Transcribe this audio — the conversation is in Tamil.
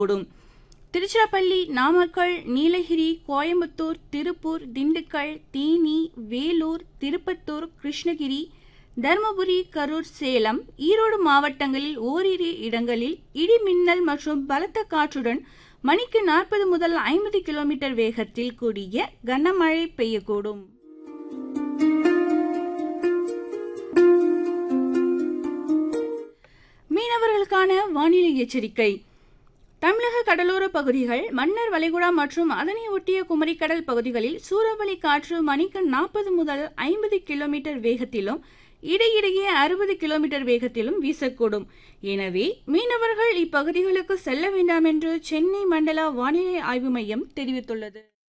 கூடும் திருச்சிராப்பள்ளி நாமக்கல் நீலகிரி கோயம்புத்தூர் திருப்பூர் திண்டுக்கல் தேனி வேலூர் திருப்பத்தூர் கிருஷ்ணகிரி தருமபுரி கரூர் சேலம் ஈரோடு மாவட்டங்களில் ஓரிரு இடங்களில் இடி மின்னல் மற்றும் பலத்த காற்றுடன் மணிக்கு நாற்பது முதல் ஐம்பது கிலோமீட்டர் வேகத்தில் கூடிய கனமழை பெய்யக்கூடும் மீனவர்களுக்கான வானிலை எச்சரிக்கை தமிழக கடலோர பகுதிகள் மன்னர் வளைகுடா மற்றும் அதனை ஒட்டிய குமரிக்கடல் பகுதிகளில் சூறாவளி காற்று மணிக்கு நாற்பது முதல் ஐம்பது கிலோமீட்டர் வேகத்திலும் இடையிடையே அறுபது கிலோமீட்டர் வேகத்திலும் வீசக்கூடும் எனவே மீனவர்கள் இப்பகுதிகளுக்கு செல்ல வேண்டாம் என்று சென்னை மண்டல வானிலை ஆய்வு மையம் தெரிவித்துள்ளது